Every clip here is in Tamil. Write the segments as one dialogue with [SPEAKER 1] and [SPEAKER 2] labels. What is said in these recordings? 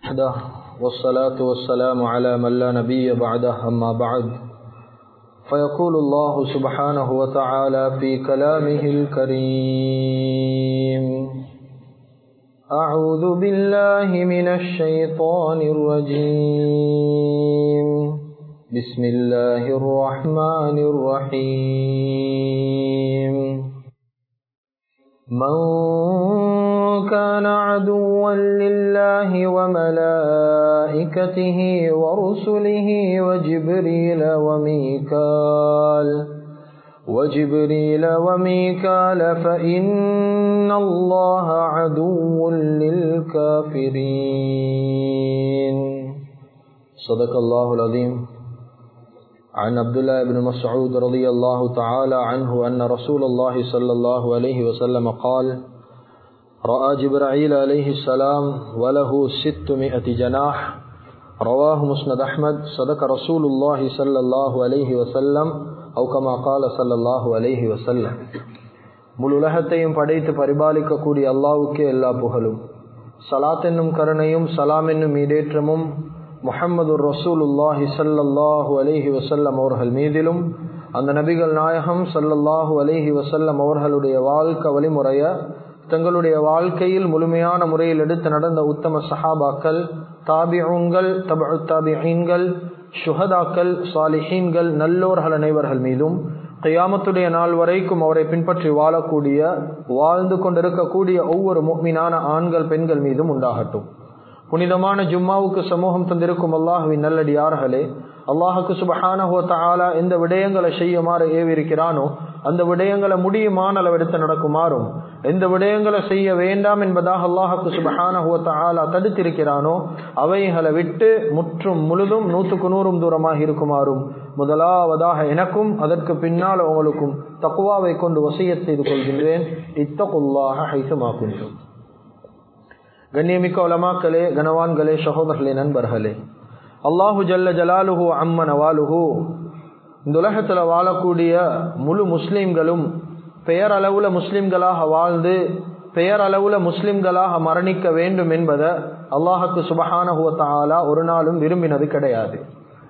[SPEAKER 1] وحده والصلاة والسلام على من لا نبي بعده أما بعد فيقول الله سبحانه وتعالى في كلامه الكريم أعوذ بالله من الشيطان الرجيم بسم الله الرحمن الرحيم من كان عدوا لله وملائكته ورسله وجبريل وميكال وجبريل وميكال فإن الله عدو للكافرين صدق الله العظيم عن عبد الله بن مسعود رضي الله تعالى عنه أن رسول الله صلى الله عليه وسلم قال رأى جبرائيل عليه السلام وله ستمائة جناح رواه مسند أحمد صدق رسول الله صلى الله عليه وسلم أو كما قال صلى الله عليه وسلم முழு உலகத்தையும் படைத்து பரிபாலிக்கக்கூடிய அல்லாவுக்கே எல்லா புகழும் சலாத் என்னும் கருணையும் சலாம் என்னும் ஈடேற்றமும் முஹம்மது ரசூலுல்லாஹி சல்லல்லாஹு அலிஹி வசல்லம் அவர்கள் மீதிலும் அந்த நபிகள் நாயகம் சல்லல்லாஹு அலிஹி வசல்லம் அவர்களுடைய வாழ்க்கை வழிமுறைய தங்களுடைய வாழ்க்கையில் முழுமையான முறையில் எடுத்து நடந்த உத்தம சஹாபாக்கள் தாபியூன்கள் தபு தாபிஹீன்கள் சுஹதாக்கள் சாலிஹீன்கள் நல்லோர்கள் அனைவர்கள் மீதும் கையாமத்துடைய நாள் வரைக்கும் அவரை பின்பற்றி வாழக்கூடிய வாழ்ந்து கொண்டிருக்கக்கூடிய ஒவ்வொரு மீனான ஆண்கள் பெண்கள் மீதும் உண்டாகட்டும் புனிதமான ஜும்மாவுக்கு சமூகம் தந்திருக்கும் அல்லாஹுவின் நல்லடியார்களே அல்லாஹுக்கு சுபஹானஹோத்தாலா எந்த விடயங்களை செய்யுமாறு ஏவிருக்கிறானோ அந்த விடயங்களை முடியுமான அளவெடுத்து நடக்குமாறும் எந்த விடயங்களை செய்ய வேண்டாம் என்பதாக அல்லாஹுக்கு சுபஹானஹோத்தாலா தடுத்திருக்கிறானோ அவைகளை விட்டு முற்றும் முழுதும் நூற்றுக்கு நூறும் தூரமாக இருக்குமாறும் முதலாவதாக எனக்கும் அதற்கு பின்னால் உங்களுக்கும் தக்குவாவை கொண்டு வசிய செய்து கொள்கின்றேன் இத்தகுல்லாக ஹைசுமாக்கின்றோம் கண்ணியமிக்க உலமாக்களே கனவான்களே சகோதரர்களே நண்பர்களே அல்லாஹு ஜல்ல ஜலாலுஹு அம்மன் அவாலுஹு இந்த உலகத்தில் வாழக்கூடிய முழு முஸ்லீம்களும் பெயரளவுல முஸ்லிம்களாக வாழ்ந்து பெயரளவுல முஸ்லிம்களாக மரணிக்க வேண்டும் என்பதை அல்லாஹுக்கு சுபஹானஹுவத்தாலா ஒரு நாளும் விரும்பினது கிடையாது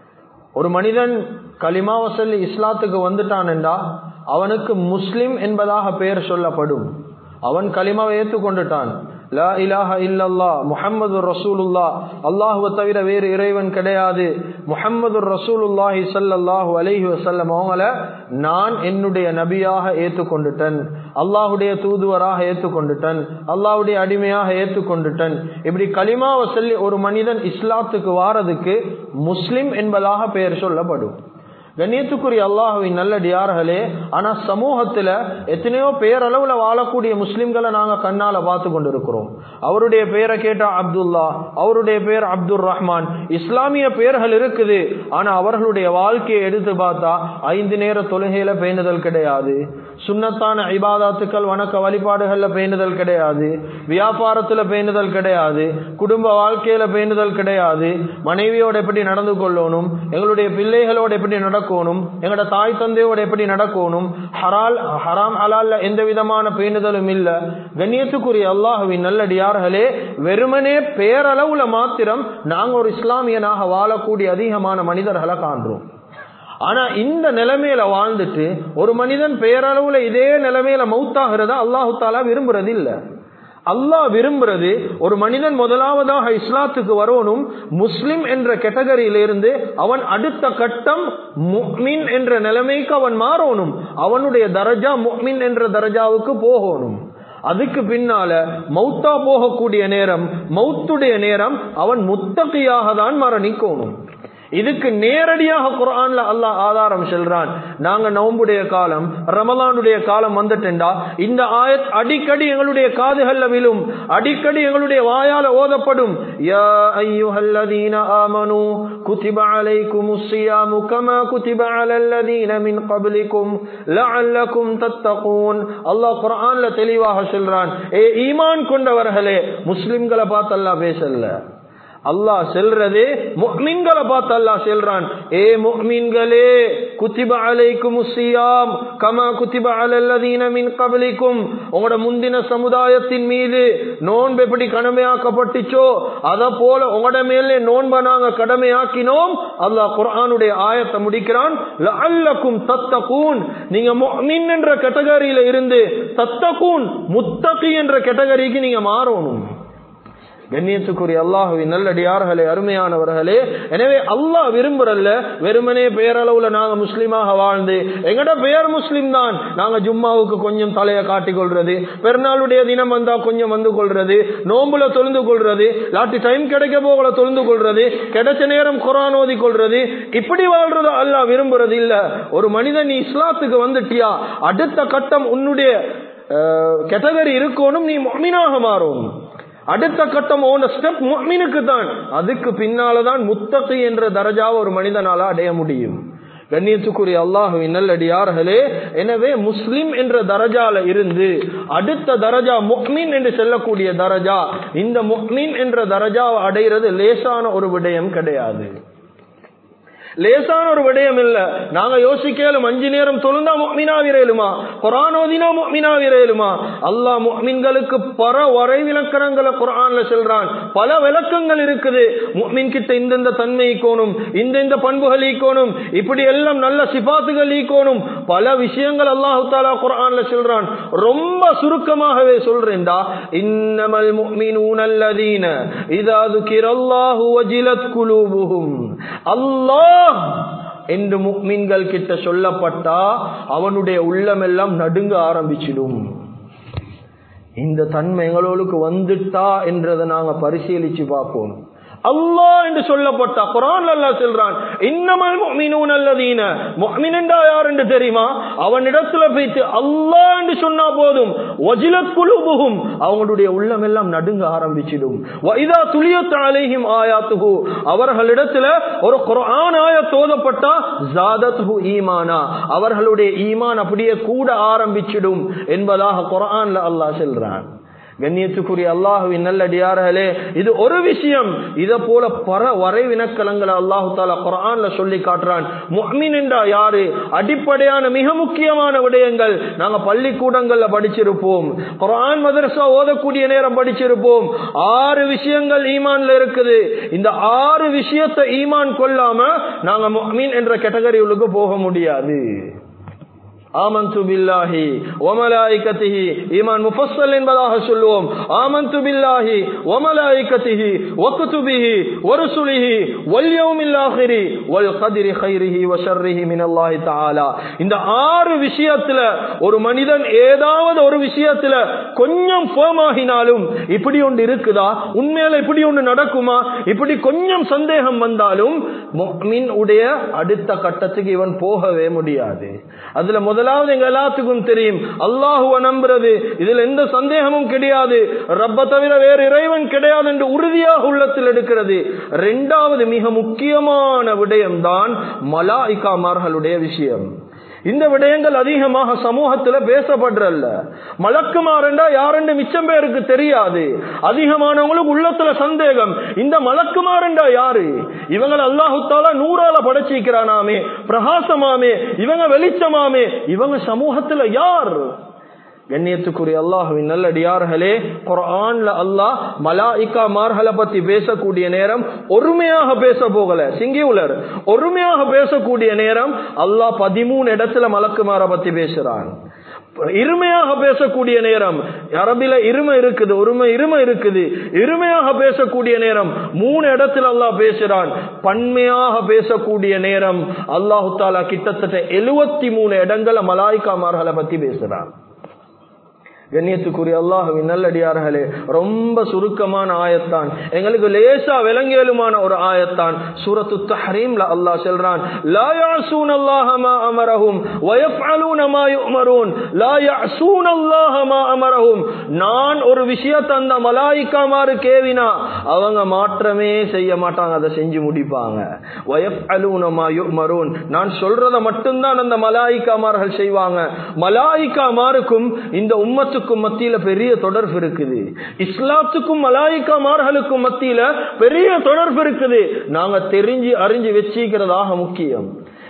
[SPEAKER 1] ஒரு மனிதன் களிமாவசல்லி இஸ்லாத்துக்கு வந்துட்டான் என்றா அவனுக்கு முஸ்லிம் என்பதாக பெயர் சொல்லப்படும் அவன் களிமாவை ஏற்றுக்கொண்டுட்டான் லா இலாஹ இல்லல்லா முஹம்மது ரசூலுல்லா அல்லாஹுவை தவிர வேறு இறைவன் கிடையாது முஹம்மது ரசூலுல்லாஹி சல்லாஹூ அலஹி வசல்லம் அவங்கள நான் என்னுடைய நபியாக ஏற்றுக்கொண்டுட்டன் அல்லாஹுடைய தூதுவராக ஏற்றுக்கொண்டுட்டன் அல்லாஹுடைய அடிமையாக ஏற்றுக்கொண்டுட்டன் இப்படி களிமாவை சொல்லி ஒரு மனிதன் இஸ்லாத்துக்கு வாரதுக்கு முஸ்லிம் என்பதாக பெயர் சொல்லப்படும் கண்ணியத்துக்குரிய அல்லாஹுவின் நல்லடியார்களே ஆனா சமூகத்துல எத்தனையோ பேரளவுல வாழக்கூடிய முஸ்லிம்களை நாங்க கண்ணால பார்த்து கொண்டிருக்கிறோம் அவருடைய பெயரை கேட்டா அப்துல்லா அவருடைய பெயர் அப்துல் ரஹ்மான் இஸ்லாமிய பெயர்கள் இருக்குது ஆனா அவர்களுடைய வாழ்க்கையை எடுத்து பார்த்தா ஐந்து நேர தொழுகையில பேணுதல் கிடையாது சுண்ணத்தான ஐபாதாத்துக்கள் வணக்க வழிபாடுகள்ல பேணுதல் கிடையாது வியாபாரத்துல பேணுதல் கிடையாது குடும்ப வாழ்க்கையில பேணுதல் கிடையாது மனைவியோட எப்படி நடந்து கொள்ளணும் எங்களுடைய பிள்ளைகளோட எப்படி நடக்கணும் எங்களோட தாய் தந்தையோட எப்படி நடக்கணும் ஹரால் ஹராம் ஹலால்ல எந்த விதமான பேணுதலும் இல்ல கண்ணியத்துக்குரிய அல்லாஹுவின் நல்லடியார்களே வெறுமனே பேரளவுல மாத்திரம் நாங்க ஒரு இஸ்லாமியனாக வாழக்கூடிய அதிகமான மனிதர்களை காண்றோம் ஆனா இந்த நிலைமையில வாழ்ந்துட்டு ஒரு மனிதன் பேரளவுல இதே நிலைமையில மௌத்தாகிறத அல்லாஹு தாலா விரும்புறது இல்ல அல்லாஹ் விரும்புறது ஒரு மனிதன் முதலாவதாக இஸ்லாத்துக்கு வரணும் முஸ்லிம் என்ற கேட்டகரியிலிருந்து அவன் அடுத்த கட்டம் முக்மின் என்ற நிலைமைக்கு அவன் மாறணும் அவனுடைய தரஜா முக்மின் என்ற தரஜாவுக்கு போகணும் அதுக்கு பின்னால மௌத்தா போகக்கூடிய நேரம் மௌத்துடைய நேரம் அவன் முத்தகையாக தான் மரணிக்கணும் இதுக்கு நேரடியாக குரான்ல அல்லாஹ் ஆதாரம் செல்றான் நாங்க நோம்புடைய காலம் ரமலானுடைய காலம் வந்துட்டா இந்த ஆயத் அடிக்கடி எங்களுடைய காதுகள்ல விழும் அடிக்கடி எங்களுடைய வாயால ஓதப்படும் யா ஐயுஹல்லதீன ஆமனு குதிப அலைக்குமுஸ் ஸியாமு கமா குதிப அலல்லதீன மின் கப்லிக்கும் லஅல்லக்கும் தத்தகூன் அல்லாஹ் குர்ஆன்ல தெளிவாக சொல்றான் ஏ ஈமான் கொண்டவர்களே முஸ்லிம்களை பார்த்து அல்லாஹ் பேசல அல்லாஹ் செல்றது முஹ்மின்களை பார்த்து அல்லாஹ் செல்றான் ஏ முஹ்மின்களே குத்திப அலைக்கும் சியாம் கமா குத்திப அலல்லதீன மின் கபலிக்கும் உங்களோட முந்தின சமுதாயத்தின் மீது நோன்பு எப்படி கடமையாக்கப்பட்டுச்சோ அத போல உங்களோட மேலே நோன்பை நாங்க கடமையாக்கினோம் அல்லாஹ் குர்ஆனுடைய ஆயத்தை முடிக்கிறான் லஅல்லக்கும் தத்தகூன் நீங்க முஃமின் என்ற கேட்டகரியில இருந்து தத்தகூன் முத்தகி என்ற கேட்டகரிக்கு நீங்க மாறணும் கண்ணியத்துக்குரிய அல்லாஹுவின் நல்லடியார்களே அருமையானவர்களே எனவே அல்லாஹ் விரும்புறல்ல வெறுமனே பெயரளவுல நாங்க முஸ்லீமாக வாழ்ந்து எங்கட பெயர் முஸ்லீம் தான் நாங்க ஜும்மாவுக்கு கொஞ்சம் தலையை காட்டிக் கொள்றது பெருநாளுடைய தினம் வந்தா கொஞ்சம் வந்து கொள்றது நோம்புல தொழுந்து கொள்றது லாட்டி டைம் கிடைக்க போகல தொழுந்து கொள்றது கிடைச்ச நேரம் குரான் ஓதி கொள்றது இப்படி வாழ்றது அல்லாஹ் விரும்புறது இல்ல ஒரு மனிதன் நீ இஸ்லாத்துக்கு வந்துட்டியா அடுத்த கட்டம் உன்னுடைய கேட்டகரி இருக்கணும் நீ மொமினாக மாறும் அடுத்த கட்டம் ஓன ஸ்டெப் முக்மினுக்கு தான் அதுக்கு பின்னாலதான் முத்தகி என்ற தரஜாவை ஒரு மனிதனால அடைய முடியும் கண்ணியத்துக்குரிய அல்லாஹுவின் நல்லடியார்களே எனவே முஸ்லிம் என்ற தரஜால இருந்து அடுத்த தரஜா முக்மின் என்று செல்லக்கூடிய தரஜா இந்த முக்மின் என்ற தரஜாவை அடைகிறது லேசான ஒரு விடயம் கிடையாது லேசான ஒரு விடயம் இல்ல நாங்க யோசிக்கலும் அஞ்சு நேரம் தொழுந்தா முக்மினா விரையிலுமா குரான் ஓதினா முக்மினா விரையிலுமா அல்லாஹ் முக்மின்களுக்கு பல வரை விளக்கணங்களை குரான்ல சொல்றான் பல விளக்கங்கள் இருக்குது முக்மின் கிட்ட இந்தந்த தன்மை ஈக்கோணும் இந்த இந்த பண்புகள் ஈக்கோணும் இப்படி எல்லாம் நல்ல சிபாத்துகள் ஈக்கோணும் பல விஷயங்கள் அல்லாஹு தாலா குரான்ல சொல்றான் ரொம்ப சுருக்கமாகவே சொல்றேன்டா இன்னமல் முக்மினூன் அல்லதீன இதா துக்கிரல்லாஹு வஜிலத் குலூபுஹும் அல்லாஹ் என்று முக்மீன்கள் கிட்ட சொல்லப்பட்டா அவனுடைய உள்ளமெல்லாம் நடுங்க ஆரம்பிச்சிடும் இந்த தன்மை எங்களோளுக்கு வந்துட்டா என்றதை நாங்க பரிசீலிச்சு பார்ப்போம் அல்லாஹ் என்று சொல்லப்பட்ட குரான் அல்லாஹ் சொல்றான் இன்னமல் முஃமினூன் அல்லதீன முஃமின் என்றா யார் என்று தெரியுமா அவனிடத்துல போயிட்டு அல்லாஹ் என்று சொன்னா போதும் வஜிலத் குலுபுஹும் அவங்களுடைய உள்ளம் எல்லாம் நடுங்க ஆரம்பிச்சிடும் வைதா துலியத் அலைஹிம் ஆயாத்துஹு அவர்களிடத்துல ஒரு குர்ஆன் ஆயத் ஓதப்பட்டா ஜாதத்ஹு ஈமானா அவர்களுடைய ஈமான் அப்படியே கூட ஆரம்பிச்சிடும் என்பதாக குர்ஆன்ல அல்லாஹ் சொல்றான் கண்ணியத்துக்குரிய அல்லாஹுவின் நல்லடியார்களே இது ஒரு விஷயம் இத போல பல வரைவினக்கலங்களை அல்லாஹு தாலா குரான்ல சொல்லி காட்டுறான் முஹ்மின் என்றா யாரு அடிப்படையான மிக முக்கியமான விடயங்கள் நாங்க பள்ளிக்கூடங்கள்ல படிச்சிருப்போம் குரான் மதரசா ஓதக்கூடிய நேரம் படிச்சிருப்போம் ஆறு விஷயங்கள் ஈமான்ல இருக்குது இந்த ஆறு விஷயத்தை ஈமான் கொள்ளாம நாங்க முஹ்மின் என்ற கேட்டகரிகளுக்கு போக முடியாது ஆமந்து பில்லாஹி ஒமலாய்கத்திஹி ஈமான் முஃபஸ்ஸல் என்பதாக சொல்லுவோம் ஆமந்து பில்லாஹி ஒமலாய்கத்திஹி வக்துபிஹி வருசுலிஹி வல் யௌமில் ஆখিরি வல் கத்ரி கைரிஹி வ ஷர்ரிஹி மினல்லாஹி தஆலா இந்த ஆறு விஷயத்துல ஒரு மனிதன் ஏதாவது ஒரு விஷயத்துல கொஞ்சம் ஃபேம் ஆகினாலும் இப்படி ஒன்று இருக்குதா உண்மையில இப்படி ஒன்று நடக்குமா இப்படி கொஞ்சம் சந்தேகம் வந்தாலும் முஃமின் உடைய அடுத்த கட்டத்துக்கு இவன் போகவே முடியாது அதுல முதலாவது எங்க எல்லாத்துக்கும் தெரியும் அல்லாஹுவ நம்புறது இதுல எந்த சந்தேகமும் கிடையாது ரப்ப தவிர வேறு இறைவன் கிடையாது என்று உறுதியாக உள்ளத்தில் எடுக்கிறது இரண்டாவது மிக முக்கியமான விடயம்தான் மலாய்காமார்களுடைய விஷயம் இந்த விடயங்கள் அதிகமாக சமூகத்துல பேசப்படுறல்ல மலக்குமாரண்டா யாருன்னு மிச்சம் பேருக்கு தெரியாது அதிகமானவங்களுக்கு உள்ளத்துல சந்தேகம் இந்த மலக்குமாரண்டா யாரு இவங்க அல்லாஹுத்தால நூறால படைச்சிக்கிறானாமே பிரகாசமாமே இவங்க வெளிச்சமாமே இவங்க சமூகத்துல யார் கண்ணியத்துக்குரிய அல்லாஹுவின் நல்லடியார்களே குரான்ல அல்லாஹ் மலாய்க்கா மார்களை பத்தி பேசக்கூடிய நேரம் ஒருமையாக பேச போகல சிங்கியுலர் ஒருமையாக பேசக்கூடிய நேரம் அல்லாஹ் பதிமூணு இடத்துல மலக்குமார பத்தி பேசுறான் இருமையாக பேசக்கூடிய நேரம் அரபில இருமை இருக்குது ஒருமை இருமை இருக்குது இருமையாக பேசக்கூடிய நேரம் மூணு இடத்துல அல்லாஹ் பேசுறான் பன்மையாக பேசக்கூடிய நேரம் அல்லாஹு தாலா கிட்டத்தட்ட எழுவத்தி மூணு இடங்களை மலாய்க்காமார்களை பத்தி பேசுறான் கண்ணியத்துக்குரிய அல்லாஹுவின் நல்லடியார்களே ரொம்ப சுருக்கமான ஆயத்தான் எங்களுக்கு லேசா விலங்கியலுமான ஒரு ஆயத்தான் சூரத்து தஹரீம்ல அல்லாஹ் சொல்றான் லா யாசூன் அல்லாஹ மா அமரஹும் வயஃபலூன மா யுமரூன் லா யாசூன் அல்லாஹ மா அமரஹும் நான் ஒரு விஷயத்தை அந்த மலாயிக்காமாறு கேவினா அவங்க மாற்றமே செய்ய மாட்டாங்க அதை செஞ்சு முடிப்பாங்க வயஃபலூன மா யுமரூன் நான் சொல்றத மட்டும்தான் அந்த மலாயிக்காமார்கள் செய்வாங்க மலாயிக்காமாருக்கும் இந்த உம்மத்து இஸ்லாத்துக்கும் மத்தியில பெரிய தொடர்பு இருக்குது இஸ்லாத்துக்கும் மலாய்க்காமார்களுக்கும் மத்தியில பெரிய தொடர்பு இருக்குது நாங்க தெரிஞ்சு அறிஞ்சு வச்சிக்கிறதாக முக்கியம்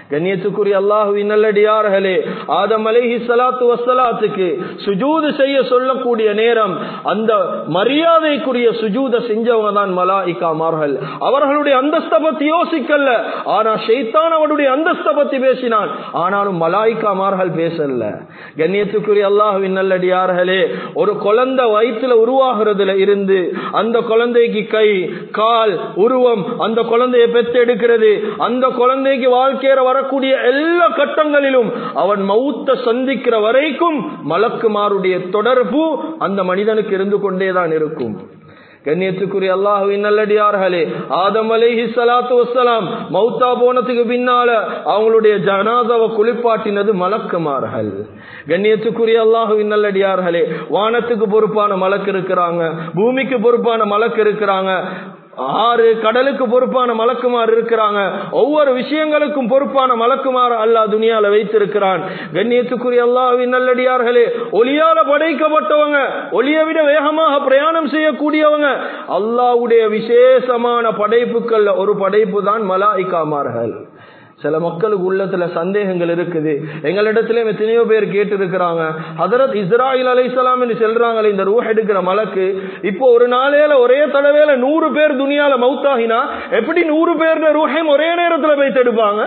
[SPEAKER 1] கண்ணியத்துக்குரிய அல்லாஹுவின் நல்லடியார்களே ஆதம் அலைஹி ஸலாத்து வஸ்ஸலாத்துக்கு சுஜூது செய்ய சொல்லக்கூடிய நேரம் அந்த மரியாதைக்குரிய சுஜூத செஞ்சவங்க தான் மலாயிகாமார்கள் அவர்களுடைய அந்தஸ்தை பத்தி யோசிக்கல ஆனா ஷைத்தான் அவருடைய அந்தஸ்தை பத்தி பேசினான் ஆனாலும் மலாயிகாமார்கள் பேசல கண்ணியத்துக்குரிய அல்லாஹுவின் நல்லடியார்களே ஒரு குழந்தை வயிற்றுல உருவாகிறதுல இருந்து அந்த குழந்தைக்கு கை கால் உருவம் அந்த குழந்தையை பெற்றெடுக்கிறது அந்த குழந்தைக்கு வாழ்க்கையில வரக்கூடிய எல்லா கட்டங்களிலும் அவன் மௌத்த சந்திக்கிற வரைக்கும் மலக்குமாருடைய தொடர்பு அந்த மனிதனுக்கு இருந்து கொண்டேதான் இருக்கும் கண்ணியத்துக்குரிய அல்லாஹுவின் நல்லடியார்களே ஆதம் அலைஹி ஸலாத்து வஸ்ஸலாம் மௌத்தா போனதுக்கு பின்னால அவங்களுடைய ஜனாதாவை குளிப்பாட்டினது மலக்குமார்கள் கண்ணியத்துக்குரிய அல்லாஹுவின் நல்லடியார்களே வானத்துக்கு பொறுப்பான மலக்கு இருக்கிறாங்க பூமிக்கு பொறுப்பான மலக்கு இருக்கிறாங்க ஆறு கடலுக்கு பொறுப்பான மலக்குமார் இருக்கிறாங்க ஒவ்வொரு விஷயங்களுக்கும் பொறுப்பான மலக்குமார் அல்லாஹ் துனியால வைத்திருக்கிறான் கண்ணியத்துக்குரிய அல்லாஹ்வின் நல்லடியார்களே ஒளியால படைக்கப்பட்டவங்க ஒளியை விட வேகமாக பிரயாணம் செய்யக்கூடியவங்க அல்லாஹ்வுடைய விசேஷமான படைப்புகள்ல ஒரு படைப்பு தான் மலாய்க்காமார்கள் சில மக்களுக்கு உள்ளத்துல சந்தேகங்கள் இருக்குது எங்களிடத்துல எத்தனையோ பேர் கேட்டு இருக்கிறாங்க ஹதரத் இஸ்ராயில் அலைசலாம் என்று சொல்றாங்களே இந்த ரூஹ் எடுக்கிற மலக்கு இப்போ ஒரு நாளையில ஒரே தடவையில நூறு பேர் துனியால மவுத்தாகினா எப்படி நூறு பேர் ரூஹையும் ஒரே நேரத்துல போய் தடுப்பாங்க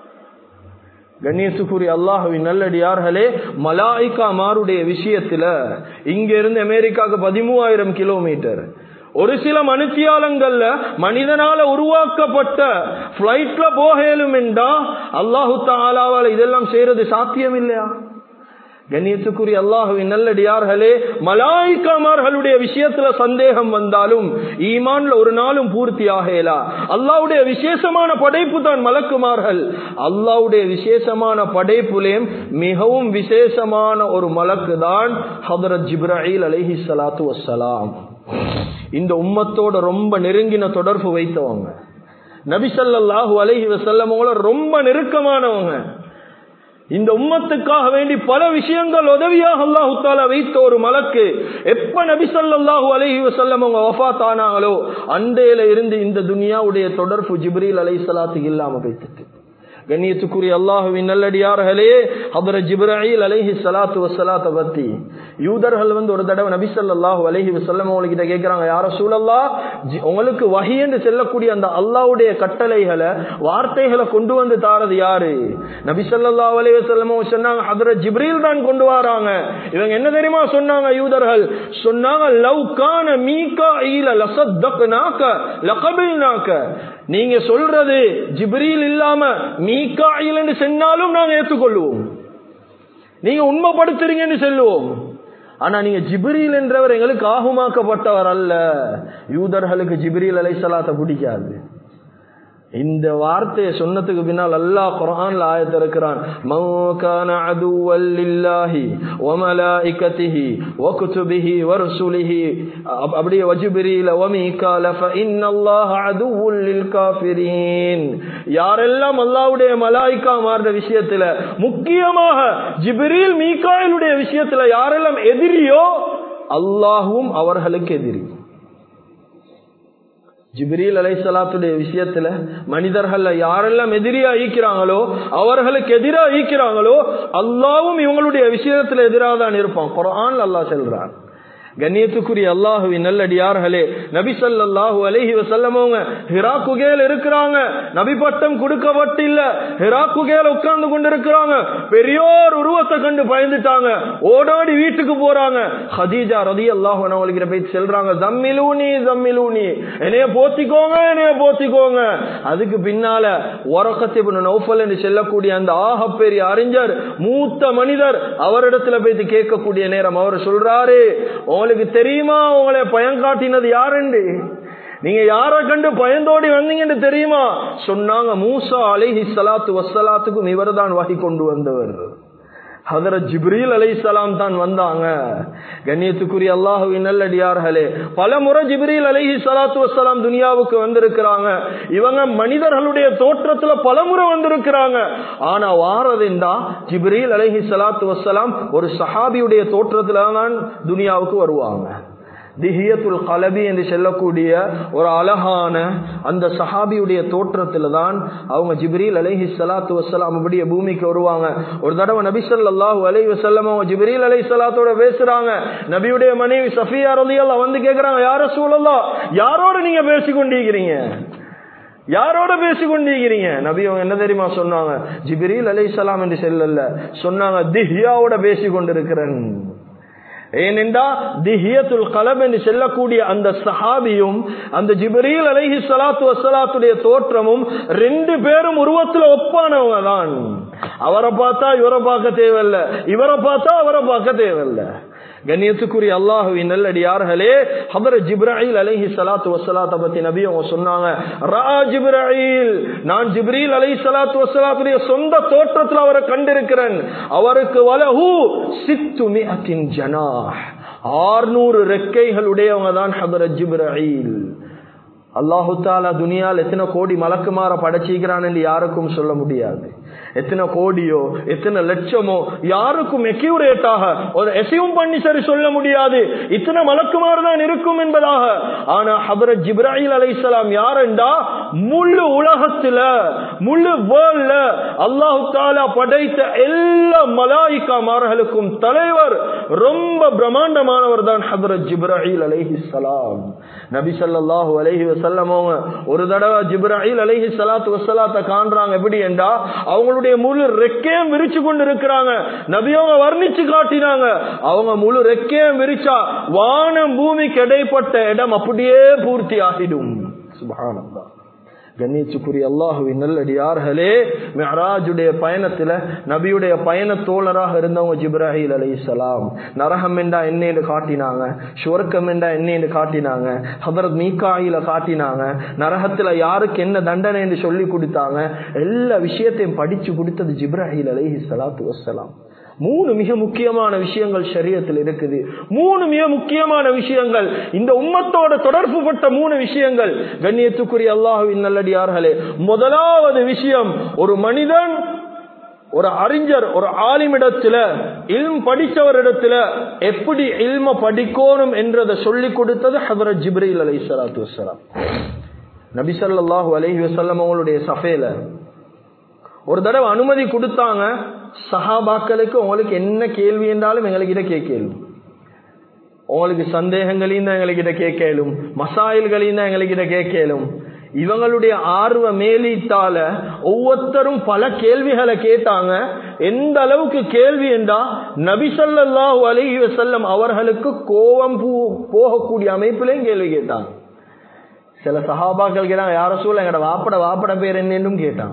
[SPEAKER 1] கண்ணியத்துக்குரிய அல்லாஹுவின் நல்லடியார்களே மலாய்கா மாருடைய விஷயத்துல இங்க இருந்து அமெரிக்காவுக்கு பதிமூவாயிரம் கிலோமீட்டர் ஒரு சில மனுஷியாலங்கள்ல மனிதனால உருவாக்கப்பட்ட பிளைட்ல போகலும் என்றா அல்லாஹு தாலாவால் இதெல்லாம் செய்யறது சாத்தியம் இல்லையா கண்ணியத்துக்குரிய அல்லாஹுவின் நல்லடியார்களே மலாய்க்காமார்களுடைய விஷயத்துல சந்தேகம் வந்தாலும் ஈமான்ல ஒரு நாளும் பூர்த்தி ஆகலா அல்லாவுடைய விசேஷமான படைப்பு தான் மலக்குமார்கள் அல்லாவுடைய விசேஷமான படைப்புலேயும் மிகவும் விசேஷமான ஒரு மலக்கு தான் ஹதரத் ஜிப்ராஹில் அலஹி சலாத்து வசலாம் இந்த உம்மத்தோட ரொம்ப நெருங்கின தொடர்பு வைத்தவங்க நபிசல்லாஹு அலஹி வசல்லமோட ரொம்ப நெருக்கமானவங்க இந்த உம்மத்துக்காக வேண்டி பல விஷயங்கள் உதவியாக அல்லாஹு தாலா வைத்த ஒரு மலக்கு எப்ப நபி சல்லாஹூ அலஹி வசல்லம் அவங்க வஃத் ஆனாங்களோ அண்டையில இருந்து இந்த துனியாவுடைய தொடர்பு ஜிப்ரீல் அலை சலாத்து இல்லாம வைத்துட்டு கண்ணியத்துக்குரிய அல்லாஹுவின் நல்லடியார்களே அபர ஜிப்ராஹில் அலைஹி சலாத்து வசலாத்த பத்தி யூதர்கள் வந்து ஒரு தடவை நபி ஸல்லல்லாஹு அலைஹி வஸல்லம் கிட்ட கேக்குறாங்க யார சூழல்லா உங்களுக்கு வஹி என்று செல்லக்கூடிய அந்த அல்லாஹ்வுடைய கட்டளைகளை வார்த்தைகளை கொண்டு வந்து தாரது யாரு நபி ஸல்லல்லாஹு அலைஹி வஸல்லம் சொன்னாங்க ஹஜ்ரத் ஜிப்ரீல் தான் கொண்டு வராங்க இவங்க என்ன தெரியுமா சொன்னாங்க யூதர்கள் சொன்னாங்க லவ் கான மீகாயில் லசத்தக்னாக லகபில்னாக நீங்க சொல்றது ஜிப்ரீல் இல்லாம மீகாயில் என்று சொன்னாலும் நாங்க ஏற்றுக்கொள்வோம் நீங்க உண்மைப்படுத்துறீங்கன்னு சொல்லுவோம் ஆனா நீங்க ஜிப்ரீல் என்றவர் எங்களுக்கு ஆகுமாக்கப்பட்டவர் அல்ல யூதர்களுக்கு ஜிப்ரீல் அலைசலாத்த பிடிக்காது இந்த வார்த்தையை சொன்னதுக்கு பின்னால் அல்லாஹ் குர்ஆன்ல ஆயத்து இருக்கிறான் மௌகான அதுவல் லில்லாஹி வ மலாயிகத்திஹி வ குதுபிஹி வ ருசுலிஹி அப்படியே வஜிப்ரீல வ மீகால ஃப இன்னல்லாஹ அதுவுல் லில் காஃபிரீன் யாரெல்லாம் அல்லாஹ்வுடைய மலாயிகா மாறுற விஷயத்துல முக்கியமாக ஜிப்ரீல் மீகாயிலுடைய விஷயத்துல யாரெல்லாம் எதிரியோ அல்லாஹ்வும் அவர்களுக்கு எதிரி ஜிப்ரீல் அலைசலாத்துடைய விஷயத்துல மனிதர்கள் யாரெல்லாம் எதிரியா ஈக்கிறாங்களோ அவர்களுக்கு எதிரா ஈக்கிறாங்களோ அல்லாவும் இவங்களுடைய விஷயத்துல எதிராக தான் இருப்பான் குரான் அல்லாஹ் செல்றான் கண்ணியத்துக்குரிய அல்லாஹுவின் நல்லடியார்களே நபி சல்லாஹூ அலஹி வசல்லமவங்க ஹிரா குகையில இருக்கிறாங்க நபி பட்டம் கொடுக்கப்பட்டு இல்ல ஹிரா குகையில உட்கார்ந்து கொண்டு இருக்கிறாங்க பெரியோர் உருவத்தை கண்டு பயந்துட்டாங்க ஓடோடி வீட்டுக்கு போறாங்க ஹதீஜா ரதி அல்லாஹ் அவங்களுக்கு போய் செல்றாங்க ஜம்மிலூனி ஜம்மிலூனி என்னைய போத்திக்கோங்க என்னைய போத்திக்கோங்க அதுக்கு பின்னால ஒரக்கத்தை நௌஃபல் என்று செல்லக்கூடிய அந்த ஆக பெரிய அறிஞர் மூத்த மனிதர் அவரிடத்துல போய் கேட்கக்கூடிய நேரம் அவர் சொல்றாரு உங்களுக்கு தெரியுமா உங்களை பயங்காட்டினது யாருண்டு நீங்க யார கண்டு பயந்தோடி வந்தீங்கன்னு தெரியுமா சொன்னாங்க மூசா அலைஹி சலாத்து வசலாத்துக்கும் இவர் தான் வகை கொண்டு வந்தவர் ஹதரத் ஜிப்ரீல் அலை சலாம் தான் வந்தாங்க கண்ணியத்துக்குரிய அல்லாஹுவின் நல்லடியார்களே பல முறை ஜிப்ரீல் அலைஹி சலாத்து வசலாம் துனியாவுக்கு வந்திருக்கிறாங்க இவங்க மனிதர்களுடைய தோற்றத்துல பல முறை வந்திருக்கிறாங்க ஆனா வாரதெண்டா ஜிப்ரீல் அலைஹி சலாத்து வசலாம் ஒரு சஹாபியுடைய தோற்றத்துல தான் துனியாவுக்கு வருவாங்க திஹியத்துல் கலபி என்று சொல்லக்கூடிய ஒரு அழகான அந்த சஹாபியுடைய தோற்றத்துல தான் அவங்க ஜிப்ரீல் அலைஹி ஸலாத்து வஸ்ஸலாம் அப்படியே பூமிக்கு வருவாங்க ஒரு தடவை நபி ஸல்லல்லாஹு அலைஹி வஸல்லம் அவங்க ஜிப்ரீல் அலைஹி ஸலாத்தோட பேசுறாங்க நபியுடைய மனைவி சஃபியா ரலியல்லாஹு வந்து கேக்குறாங்க யார ரசூலல்லாஹ் யாரோட நீங்க பேசிக் கொண்டிருக்கிறீங்க யாரோட பேசிக் கொண்டிருக்கிறீங்க நபி அவங்க என்ன தெரியுமா சொன்னாங்க ஜிப்ரீல் அலைஹிஸ்ஸலாம் என்று செல்லல்ல சொன்னாங்க திஹ்யாவோட பேசிக் கொண்டிருக்கிறேன் ஏனென்றா திஹியத்துல் கலம் என்று செல்லக்கூடிய அந்த சஹாபியும் அந்த ஜிப்ரீல் அலைஹி ஸலாத்து வஸ்ஸலாத்துடைய தோற்றமும் ரெண்டு பேரும் உருவத்துல ஒப்பானவங்க தான் அவரை பார்த்தா இவரை பார்க்க தேவையில்ல இவரை பார்த்தா அவரை பார்க்க தேவையில்ல கண்ணியத்துக்குரிய அல்லாஹுவின் நல்லடியார்களே ஹபர ஜிப்ராயில் அலைஹி ஸலாத்து வஸ்ஸலாத்த பத்தி நபி அவங்க சொன்னாங்க ரா ஜிப்ராயில் நான் ஜிப்ரீல் அலைஹி ஸலாத்து வஸ்ஸலாத்துடைய சொந்த தோற்றத்துல அவரை கண்டிருக்கிறேன் அவருக்கு வலஹு சித்து மிஅத்தின் ஜனாஹ் 600 ரெக்கைகளுடையவங்க தான் ஹபர ஜிப்ராயில் அல்லாஹு தாலா துனியால் எத்தனை கோடி மலக்குமார படைச்சிக்கிறான் என்று யாருக்கும் சொல்ல முடியாது எத்தனை கோடியோ எத்தனை லட்சமோ யாருக்கும் எக்யூரேட்டாக ஒரு எசியும் பண்ணி சரி சொல்ல முடியாது இத்தனை மலக்குமாறு தான் இருக்கும் என்பதாக ஆனா ஹபரத் ஜிப்ராஹில் அலைசலாம் யாருண்டா முழு உலகத்துல முழு வேர்ல்ட்ல அல்லாஹு தாலா படைத்த எல்லா மலாய்க்காமார்களுக்கும் தலைவர் ரொம்ப பிரம்மாண்டமானவர் தான் ஹபரத் ஜிப்ராஹில் அலைஹிஸ்ஸலாம் நபி ஸல்லல்லாஹு அலைஹி வஸல்லம் அவங்க ஒரு தடவை ஜிப்ராஹில் அலைஹி ஸலாத்து வஸலாத்த காண்றாங்க எப்படி என்றா அவங்களுடைய முழு ரெக்கையும் விரிச்சு கொண்டு இருக்கிறாங்க நபி அவங்க வர்ணிச்சு காட்டினாங்க அவங்க முழு ரெக்கையும் விரிச்சா வானம் பூமிக்கு இடைப்பட்ட இடம் அப்படியே பூர்த்தி ஆகிடும் சுபஹானல்லாஹ் கண்ணியத்துக்குரிய அல்லாஹுவின் நல்லடியார்களே மெஹராஜுடைய பயணத்துல நபியுடைய பயண தோழராக இருந்தவங்க ஜிப்ராஹில் அலை சலாம் நரகம் என்றா என்னன்னு காட்டினாங்க சுவர்க்கம் என்றா என்னன்னு காட்டினாங்க ஹபரத் மீகாயில காட்டினாங்க நரகத்துல யாருக்கு என்ன தண்டனை என்று சொல்லி கொடுத்தாங்க எல்லா விஷயத்தையும் படிச்சு கொடுத்தது ஜிப்ராஹில் அலைஹி சலாத்து வசலாம் மூணு மிக முக்கியமான விஷயங்கள் சரியத்தில் இருக்குது மூணு மிக முக்கியமான விஷயங்கள் இந்த உம்மத்தோட தொடர்பு பட்ட மூணு விஷயங்கள் கண்ணியத்துக்குரிய அல்லாஹுவின் நல்லடியார்களே முதலாவது விஷயம் ஒரு மனிதன் ஒரு அறிஞர் ஒரு ஆலிமிடத்துல இல்ம் படித்தவரிடத்துல எப்படி இல்ம படிக்கணும் என்றதை சொல்லிக் கொடுத்தது ஹபரத் ஜிப்ரீல் அலை சலாத்து வசலாம் நபிசல்லாஹூ அலஹி வசல்லம் அவங்களுடைய சஃபேல ஒரு தடவை அனுமதி கொடுத்தாங்க சஹாபாக்களுக்கு உங்களுக்கு என்ன கேள்வி என்றாலும் எங்ககிட்ட கேட்கலும் உங்களுக்கு சந்தேகங்களையும் தான் எங்ககிட்ட கேட்கலும் மசாயில்களையும் தான் எங்ககிட்ட கேட்கலும் இவங்களுடைய ஆர்வ மேலீட்டால ஒவ்வொருத்தரும் பல கேள்விகளை கேட்டாங்க எந்த அளவுக்கு கேள்வி என்றா நபிசல்லாஹு அலஹி வசல்லம் அவர்களுக்கு கோபம் போகக்கூடிய அமைப்பிலையும் கேள்வி கேட்டாங்க சில சஹாபாக்கள் கேட்டாங்க யார சூழல் எங்கட வாப்பட வாப்பட பேர் என்னன்னு கேட்டாங்க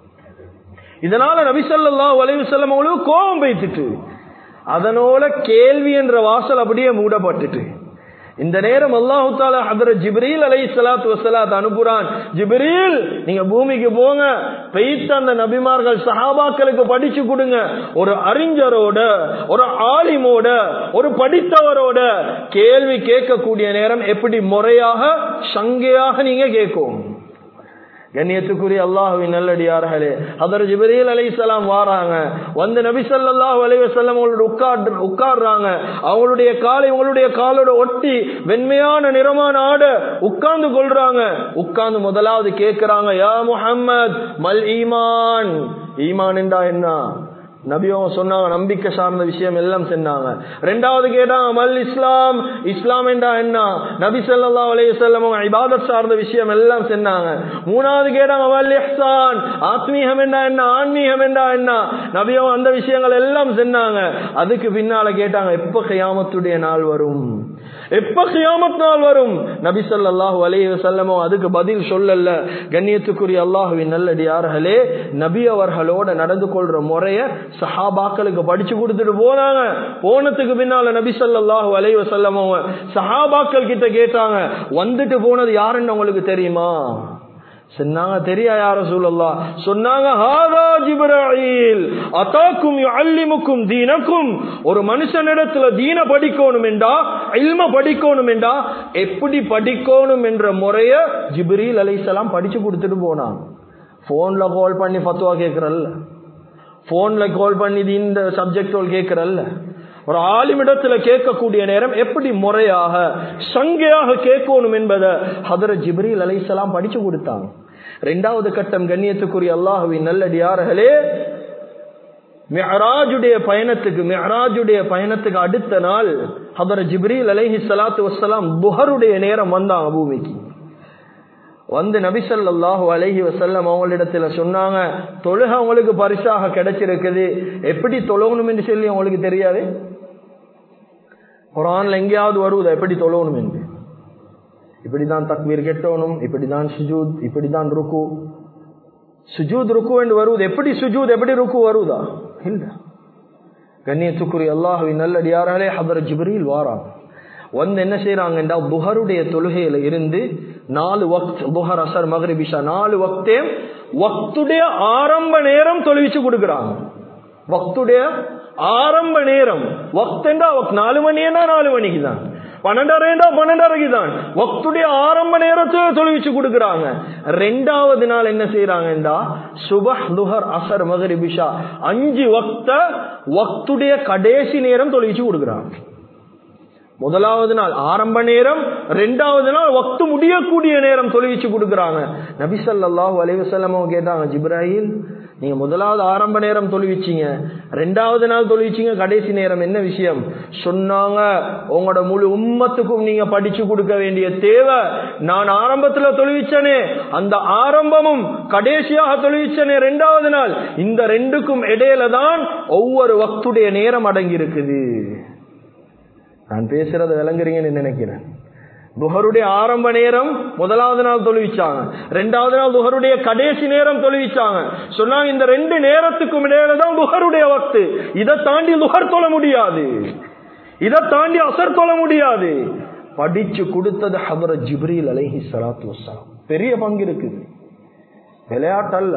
[SPEAKER 1] இதனால நபிசல்லா வலைவு செல்லம் அவங்களுக்கு கோபம் வைத்துட்டு அதனோட கேள்வி என்ற வாசல் அப்படியே மூடப்பட்டுட்டு இந்த நேரம் அல்லாஹு தாலா ஹதர ஜிப்ரீல் அலை சலாத்து வசலாத் அனுப்புறான் ஜிப்ரீல் நீங்க பூமிக்கு போங்க பெய்த்த அந்த நபிமார்கள் சஹாபாக்களுக்கு படிச்சு கொடுங்க ஒரு அறிஞரோட ஒரு ஆலிமோட ஒரு படித்தவரோட கேள்வி கேட்கக்கூடிய நேரம் எப்படி முறையாக சங்கையாக நீங்க கேட்கும் கண்ணியத்துக்குரிய அல்லாஹுவின் நல்லடியார்களே அதர் ஜிபரீல் அலை சலாம் வாராங்க வந்து நபி சல்லாஹூ அலை வசல்லம் அவங்களோட உட்கார் உட்கார்றாங்க அவங்களுடைய காலை உங்களுடைய காலோட ஒட்டி வெண்மையான நிறமான ஆடை உட்கார்ந்து கொள்றாங்க உட்கார்ந்து முதலாவது கேட்கிறாங்க யா முஹம்மத் மல் ஈமான் ஈமான் என்றா என்ன நபியும் சொன்னாங்க நம்பிக்கை சார்ந்த விஷயம் எல்லாம் சொன்னாங்க ரெண்டாவது கேட்டாங்க மல் இஸ்லாம் இஸ்லாம் என்றா என்ன நபி சல்லா அலைய செல்லம் இபாதத் சார்ந்த விஷயம் எல்லாம் சொன்னாங்க மூணாவது கேட்டாங்க மல் இஹ்சான் ஆத்மீகம் என்றா என்ன ஆன்மீகம் என்றா என்ன நபியும் அந்த விஷயங்கள் எல்லாம் சொன்னாங்க அதுக்கு பின்னால கேட்டாங்க எப்ப கையாமத்துடைய நாள் வரும் எப்ப கியாமத் நாள் வரும் நபி ஸல்லல்லாஹு அலைஹி வஸல்லமோ அதுக்கு பதில் சொல்லல கண்ணியத்துக்குரிய அல்லாஹ்வின் நல்லடியார்களே நபி அவர்களோட நடந்து கொள்ற முறைய சஹாபாக்களுக்கு படிச்சு கொடுத்துட்டு போனாங்க போனதுக்கு பின்னால நபி ஸல்லல்லாஹு அலைஹி வஸல்லமோ சஹாபாக்கள் கிட்ட கேட்டாங்க வந்துட்டு போனது யாருன்னு உங்களுக்கு தெரியுமா சொன்னாங்க தெரியா யார சூழல்லா சொன்னாங்க ஹாதா ஜிப்ராயில் அதாக்கும் யுஅல்லிமுக்கும் தீனக்கும் ஒரு மனுஷனிடத்துல தீன படிக்கணும் என்றா இல்ம படிக்கணும் என்றா எப்படி படிக்கணும் என்ற முறைய ஜிப்ரீல் அலைஹிஸ்ஸலாம் படிச்சு கொடுத்துட்டு போனாங்க போன்ல கால் பண்ணி ஃபத்வா கேக்குறல்ல போன்ல கால் பண்ணி இந்த சப்ஜெக்ட் கேக்குறல்ல ஒரு ஆலிமிடத்துல கேட்கக்கூடிய நேரம் எப்படி முறையாக சங்கையாக கேட்கணும் என்பதை ஹதர ஜிப்ரீல் அலைசலாம் படிச்சு கொடுத்தாங்க ரெண்டாவது கட்டம் கண்ணியத்துக்குரிய அல்லாஹுவின் நல்லடியார்களே மெஹராஜுடைய பயணத்துக்கு மெஹராஜுடைய பயணத்துக்கு அடுத்த நாள் ஹதர ஜிப்ரீல் அலைஹி சலாத்து வசலாம் புஹருடைய நேரம் வந்தாங்க பூமிக்கு வந்து நபிசல்லாஹு அலஹி வசல்லம் அவங்களிடத்துல சொன்னாங்க தொழுக அவங்களுக்கு பரிசாக கிடைச்சிருக்குது எப்படி தொழணும் என்று சொல்லி அவங்களுக்கு தெரியாது குரான்ல எங்கேயாவது வருவதா எப்படி தொழணும் என்று இப்படிதான் தக்வீர் கெட்டணும் இப்படிதான் சுஜூத் இப்படிதான் ருக்கு சுஜூத் ருக்கு என்று வருவது எப்படி சுஜூத் எப்படி ருக்கு வருவதா இல்ல கண்ணியத்துக்குரிய அல்லாஹுவின் நல்லடியாராலே ஹபர் ஜிப்ரீல் வாராங்க வந்து என்ன செய்யறாங்கன்றா புஹருடைய தொழுகையில இருந்து நாலு வக்த் புஹர் அசர் மகரிபிஷா நாலு வக்தே வக்துடைய ஆரம்ப நேரம் தொழுவிச்சு கொடுக்குறாங்க வக்துடைய ஆரம்ப நேரம் வக்தண்டா நாலு மணினா நாலு மணிக்கு தான் பன்னெண்டரைண்டா பன்னெண்டரைக்கு தான் வக்துடைய ஆரம்ப நேரத்தை தொழுவிச்சு கொடுக்குறாங்க ரெண்டாவது நாள் என்ன செய்யறாங்கடா சுபஹ் துஹர் அசர் மகரிபிஷா அஞ்சு வக்த வக்துடைய கடைசி நேரம் தொழுவிச்சு கொடுக்குறாங்க முதலாவது நாள் ஆரம்ப நேரம் ரெண்டாவது நாள் வக்து முடியக்கூடிய நேரம் தொழுவிச்சு கொடுக்குறாங்க நபிசல்லாஹு அலைவசல்லம் கேட்டாங்க ஜிப்ராஹில் நீங்க முதலாவது ஆரம்ப நேரம் தொழுவிச்சீங்க ரெண்டாவது நாள் தொழுவிச்சீங்க கடைசி நேரம் என்ன விஷயம் சொன்னாங்க உங்களோட முழு உம்மத்துக்கும் நீங்க படிச்சு கொடுக்க வேண்டிய தேவை நான் ஆரம்பத்துல தொழுவிச்சனே அந்த ஆரம்பமும் கடைசியாக தொழுவிச்சனே ரெண்டாவது நாள் இந்த ரெண்டுக்கும் இடையில தான் ஒவ்வொரு வக்துடைய நேரம் அடங்கி இருக்குது நான் பேசுறத விளங்குறீங்கன்னு நினைக்கிறேன் துஹருடைய ஆரம்ப நேரம் முதலாவது நாள் தொழுவிச்சாங்க ரெண்டாவது நாள் துஹருடைய கடைசி நேரம் தொழுவிச்சாங்க சொன்னாங்க இந்த ரெண்டு நேரத்துக்கும் இடையில தான் துஹருடைய வக்து இதை தாண்டி துஹர் தொழ முடியாது இதை தாண்டி அசர் தொழ முடியாது படிச்சு கொடுத்தது ஹபர ஜிப்ரீல் அலைஹி சலாத்து வசலாம் பெரிய பங்கு இருக்குது விளையாட்டல்ல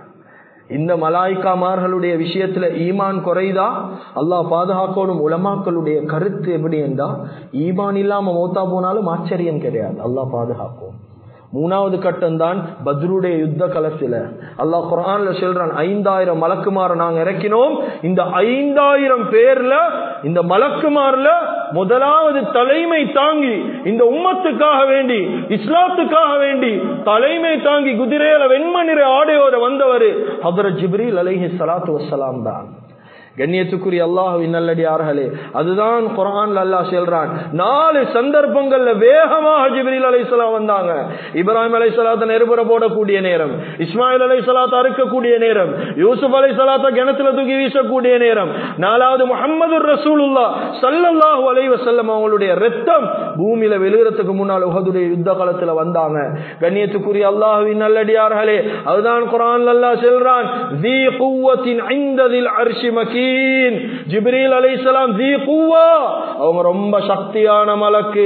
[SPEAKER 1] இந்த மலாய்க்காமார்களுடைய விஷயத்துல ஈமான் குறைதா அல்லாஹ் பாதுகாக்கணும் உலமாக்களுடைய கருத்து எப்படி என்றா ஈமான் இல்லாம மௌத்தா போனாலும் ஆச்சரியம் கிடையாது அல்லாஹ் பாதுகாக்கும் மூணாவது கட்டம் தான் பத்ருடைய யுத்த கலசில அல்லாஹ் குரான்ல சொல்றான் ஐந்தாயிரம் மலக்குமார நாங்க இறக்கினோம் இந்த ஐந்தாயிரம் பேர்ல இந்த மலக்குமார்ல முதலாவது தலைமை தாங்கி இந்த உம்மத்துக்காக வேண்டி இஸ்லாத்துக்காக வேண்டி தலைமை தாங்கி குதிரையில வெண்மணிற ஆடையோட வந்தவர் ஹதரத் ஜிப்ரீல் அலைஹி சலாத்து வசலாம் தான் கண்ணியத்துக்குரிய அல்லாஹுவின் நல்லடியார்களே அதுதான் குரான் அல்லாஹ் சொல்றான் நாலு சந்தர்ப்பங்கள்ல வேகமாக ஜிப்ரீல் அலைஹிஸ்ஸலாம் வந்தாங்க இப்ராஹிம் அலைஹிஸ்ஸலாத்தை நெருப்புற போடக்கூடிய நேரம் இஸ்மாயில் அலைஹிஸ்ஸலாத்தை அறுக்கக்கூடிய நேரம் யூசுப் அலைஹிஸ்ஸலாத்தை கிணத்துல தூக்கி வீசக்கூடிய நேரம் நாலாவது முஹம்மது ரசூலுல்லா ஸல்லல்லாஹு அலைஹி வஸல்லம் அவங்களுடைய ரத்தம் பூமியில விழுகிறதுக்கு முன்னால் உஹதுடைய யுத்த காலத்துல வந்தாங்க கண்ணியத்துக்குரிய அல்லாஹுவின் நல்லடியார்களே அதுதான் குரான் அல்லாஹ் சொல்றான் ذي قوة عند ذي العرش مكين ஜிப்ரீல் அலைஹிஸ்ஸலாம் ذي قوة அவங்க ரொம்ப சக்தியான மலக்கு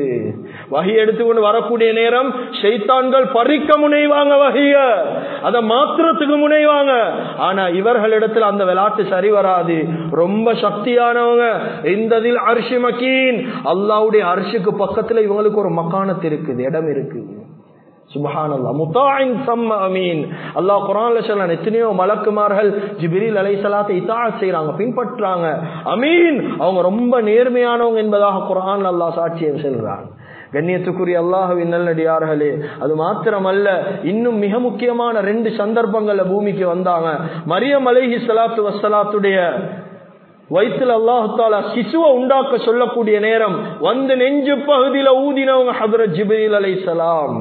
[SPEAKER 1] வகி எடுத்துக்கொண்டு வரக்கூடிய நேரம் ஷைத்தான்கள் பறிக்க முனைவாங்க வகிய அத மாத்திரத்துக்கு முனைவாங்க ஆனா இவர்களிடத்தில் அந்த விளையாட்டு சரி வராது ரொம்ப சக்தியானவங்க இந்ததில் அரிசி மக்கீன் அல்லாவுடைய அரிசிக்கு பக்கத்துல இவங்களுக்கு ஒரு மக்கானத்து இருக்குது இடம் இருக்குது சுபஹானல்லாஹ் முத்தாஇன் சம்ம அமீன் அல்லாஹ் குர்ஆன்ல சொல்றான் எத்தனையோ மலக்குமார்கள் ஜிப்ரீல் அலைஹிஸ்ஸலாத்தை இத்தாஅத் செய்றாங்க பின்பற்றாங்க அமீன் அவங்க ரொம்ப நேர்மையானவங்க என்பதாக குர்ஆன்ல அல்லாஹ் சாட்சியம் சொல்றான் கண்ணியத்துக்குரிய அல்லாஹுவின் நல்லடியார்களே அது மாத்திரமல்ல இன்னும் மிக முக்கியமான ரெண்டு சந்தர்ப்பங்கள்ல பூமிக்கு வந்தாங்க மரியம் அலைஹி ஸலாத்து வஸ்ஸலாத்துடைய வயிற்றுல அல்லாஹால சிசுவை உண்டாக்க சொல்லக்கூடிய நேரம் வந்து நெஞ்சு பகுதியில ஊதினவங்க ஹதரத் ஜிப்ரீல் அலைஹிஸ்ஸலாம்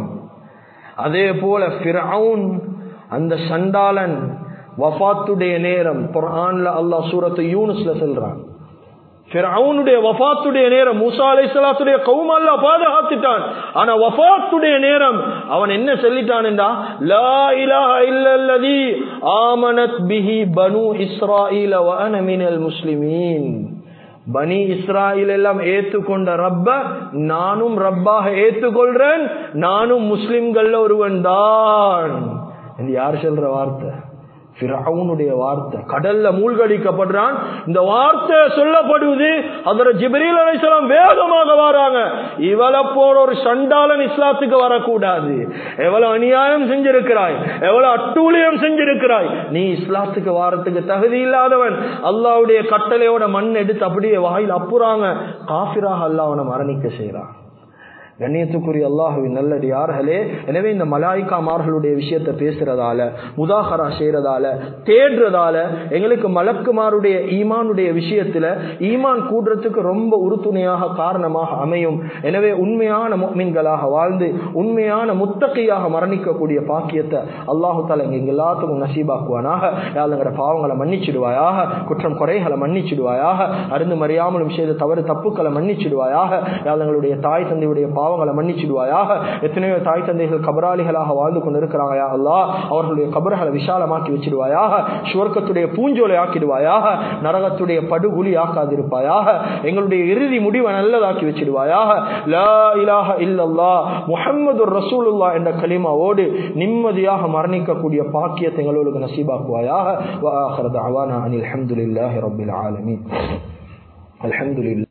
[SPEAKER 1] அதே போல ஃபிரவுன் அந்த சண்டாளன் வஃபாத்துடைய நேரம் குர்ஆன்ல அல்லாஹ் சூரத்து யூனுஸ்ல சொல்றான் ஃபிரவுனுடைய வஃபாத்துடைய நேரம் மூசா அலைஹிஸ்ஸலாத்துடைய கௌம் அல்லாஹ் பாதுகாத்துட்டான் ஆனா வஃபாத்துடைய நேரம் அவன் என்ன சொல்லிட்டான்டா லா இலாஹ இல்லல்லதி ஆமனத் பிஹி பனு இஸ்ராயீல வ அன மினல் முஸ்லிமீன் பனி இஸ்ராயில் எல்லாம் ஏத்துக்கொண்ட ரப்ப நானும் ரப்பாக ஏத்துக்கொள்றேன் நானும் முஸ்லிம்கள்ல ஒருவன் தான் யார் சொல்ற வார்த்தை ஃபிரௌனுடைய வார்த்தை கடல்ல மூழ்கடிக்கப்படுறான் இந்த வார்த்தை சொல்லப்படுவது அதோட ஜிப்ரீல் அலைஹிஸ்ஸலாம் வேகமாக வராங்க இவளை போல ஒரு சண்டாளன் இஸ்லாத்துக்கு வரக்கூடாது எவ்வளவு அநியாயம் செஞ்சிருக்கிறாய் எவ்வளவு அட்டூழியம் செஞ்சிருக்கிறாய் நீ இஸ்லாத்துக்கு வாரத்துக்கு தகுதி இல்லாதவன் அல்லாவுடைய கட்டளையோட மண் எடுத்து அப்படியே வாயில் அப்புறாங்க காஃபிராக அல்லாஹ் அவனை மரணிக்க செய்யறான் கண்ணியத்துக்குரிய அல்லாஹுவின் நல்லடியார்களே எனவே இந்த மலாய்க்காமார்களுடைய விஷயத்தை பேசுறதால முதாகரா செய்யறதால தேடுறதால எங்களுக்கு மலக்குமாருடைய ஈமானுடைய விஷயத்துல ஈமான் கூடுறதுக்கு ரொம்ப உறுதுணையாக காரணமாக அமையும் எனவே உண்மையான மீன்களாக வாழ்ந்து உண்மையான முத்தகையாக மரணிக்கக்கூடிய பாக்கியத்தை அல்லாஹு தால எங்க எல்லாத்துக்கும் நசீபாக்குவானாக யாழ்ங்கிற பாவங்களை மன்னிச்சிடுவாயாக குற்றம் குறைகளை மன்னிச்சிடுவாயாக அருந்து மறியாமலும் செய்த தவறு தப்புக்களை மன்னிச்சிடுவாயாக யாழ்ங்களுடைய தாய் தந்தையுடைய பாவங்களை மன்னிச்சிடுவாயாக எத்தனையோ தாய் தந்தைகள் கபராளிகளாக வாழ்ந்து கொண்டு இருக்கிறாங்க யா அல்லாஹ் அவர்களுடைய கபர்களை விசாலமாக்கி வச்சிடுவாயாக சுவர்க்கத்துடைய பூஞ்சோலை ஆக்கிடுவாயாக நரகத்துடைய படுகுழி ஆக்காதிருப்பாயாக எங்களுடைய இறுதி முடிவை நல்லதாக்கி வச்சிடுவாயாக லா இலாஹ இல்லல்லா முஹம்மது ரசூலுல்லா என்ற கலிமாவோடு நிம்மதியாக மரணிக்கக்கூடிய பாக்கியத்தை எங்களுக்கு நசீபாக்குவாயாக வ ஆஹிர தஅவானா அனில் ஹம்துலில்லாஹி ரப்பில் ஆலமீன் அல்ஹம்துலில்லாஹ்